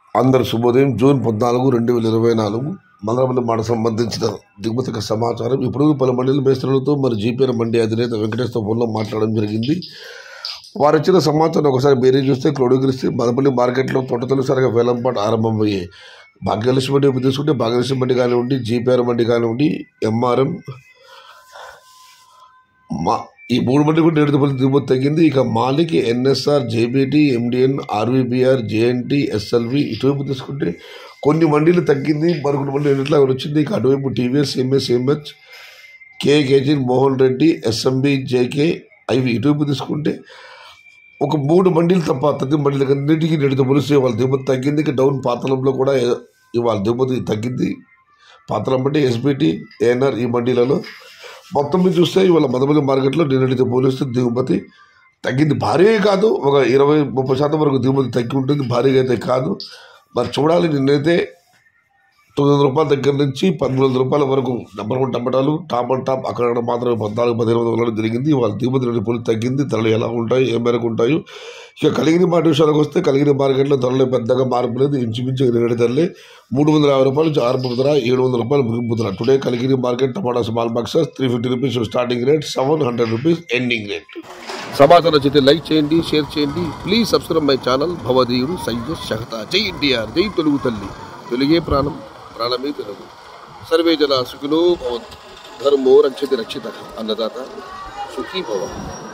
అందరు శుభోదయం జూన్ పద్నాలుగు రెండు వేల ఇరవై నాలుగు మంగళపల్లి మాట సంబంధించిన దిగుమతిక సమాచారం ఇప్పుడు పలు మండలి మేస్త్రులతో మరి జీపీఎల్ మండి అధినేత వెంకటేశ్వర ఫోన్లో మాట్లాడడం జరిగింది వారు ఇచ్చిన సమాచారం ఒకసారి బేరీ చూస్తే క్రోడీకరిస్తే మదపల్లి మార్కెట్లో తొట్టతొలిసారిగా వేలంపాటు ఆరంభమయ్యాయి భాగ్యలక్ష్మి మండి తీసుకుంటే భాగ్యలక్ష్మి మండి కానివ్వండి జీపీఆర్ మండి కానివ్వండి ఎంఆర్ఎం మా ఈ మూడు మంది కూడా నేడు పలు దిగుమతి తగ్గింది ఇక Malik NSR JBT MDN RVBR JNT SLV ఇటువైపు తీసుకుంటే కొన్ని మండీలు తగ్గింది మరొకటి మంది ఎట్లా వచ్చింది ఇక అటువైపు TVS MS MH KKG Mohan Reddy SMB JK అవి ఇటువైపు తీసుకుంటే ఒక మూడు మండీలు తప్ప తగ్గి మండీలు అన్నిటికీ నేటితో పోలిస్తే వాళ్ళ దిగుమతి తగ్గింది ఇక డౌన్ పాతలంలో కూడా ఇవాళ దిగుమతి తగ్గింది పాతలం బట్టి ఎస్బిటి ఏఎన్ఆర్ ఈ మండీలలో మొత్తం మీద చూస్తే ఇవాళ మదమల్లి మార్కెట్లో నిన్నటితో పోలిస్తే దిగుమతి తగ్గింది భారీగా కాదు ఒక ఇరవై ముప్పై శాతం వరకు దిగుమతి తగ్గి ఉంటుంది భారీగా అయితే కాదు మరి చూడాలి నిన్నైతే తొమ్మిది వందల రూపాయల దగ్గర నుంచి పదమూడు వందల రూపాయల వరకు నెంబర్ వన్ టమాటాలు టాప్ అండ్ టాప్ అక్కడ మాత్రమే పద్నాలుగు పదిహేను వందల వరకు జరిగింది వాళ్ళ దిగుమతి రెండు పూలు తగ్గింది ధరలు ఎలా ఉంటాయి ఏ మేరకు ఉంటాయి ఇక కలిగిన మాట విషయానికి వస్తే కలిగిన మార్కెట్లో ధరలు పెద్దగా మార్పు లేదు ఇంచుమించు రెండు ధరలే మూడు వందల యాభై రూపాయలు నుంచి ఆరు ధర ఏడు వందల రూపాయలు ముగింపు ధర టుడే కలిగిన market tomato small boxes three fifty rupees starting rate seven hundred rupees ending rate సమాచారం నచ్చితే లైక్ చేయండి షేర్ చేయండి ప్లీజ్ సబ్స్క్రైబ్ మై ఛానల్ భవదీయుడు సయ్యద్ షహతా జై ఎన్టీఆర్ జై తెలుగు తల్లి తెలుగే ప్రాణం ప్రాణమే తెలుగు సర్వే జన సుఖినో భవంతు ధర్మో రక్షతి రక్షిత అన్నదాత సుఖీ భవ